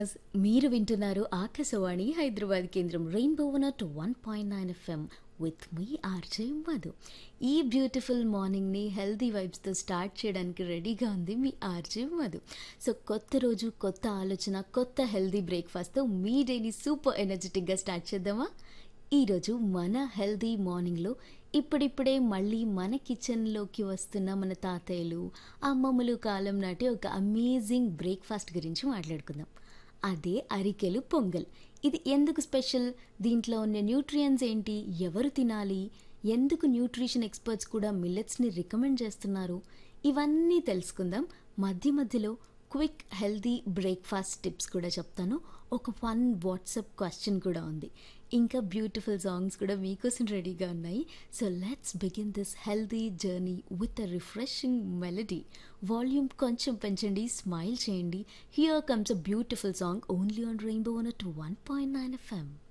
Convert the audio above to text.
మీరు వింటున్నారు ఆకాశవాణి హైదరాబాద్ కేంద్రం Rainbow one oh one point nine FM with మీ ఆర్జే మధు ఈ బ్యూటిఫుల్ మార్నింగ్ని హెల్దీ వైబ్స్తో స్టార్ట్ చేయడానికి రెడీగా ఉంది మీ ఆర్జే మధు సో కొత్త రోజు కొత్త ఆలోచన కొత్త హెల్దీ బ్రేక్ఫాస్ట్తో మీ డేని సూపర్ ఎనర్జెటిక్గా స్టార్ట్ చేద్దామా ఈరోజు మన హెల్దీ మార్నింగ్లో ఇప్పుడిప్పుడే మళ్ళీ మన కిచెన్లోకి వస్తున్న మన తాతయ్యలు అమ్మమ్మలు కాలం నాటి ఒక అమేజింగ్ బ్రేక్ఫాస్ట్ గురించి మాట్లాడుకుందాం అదే అరికెలు పొంగల్ ఇది ఎందుకు స్పెషల్ దీంట్లో ఉన్న న్యూట్రియన్స్ ఏంటి ఎవరు తినాలి ఎందుకు న్యూట్రిషన్ ఎక్స్పర్ట్స్ కూడా మిల్లెట్స్ని రికమెండ్ చేస్తున్నారు ఇవన్నీ తెలుసుకుందాం మధ్య మధ్యలో క్విక్ హెల్తీ బ్రేక్ఫాస్ట్ టిప్స్ కూడా చెప్తాను ఒక ఫన్ వాట్సాప్ క్వశ్చన్ కూడా ఉంది ఇంకా బ్యూటిఫుల్ సాంగ్స్ కూడా మీకోసం రెడీగా ఉన్నాయి so let's begin this healthy journey with a refreshing melody volume కొంచెం పెంచండి స్మైల్ చేయండి here comes a beautiful song only on Rainbow one two one point nine FM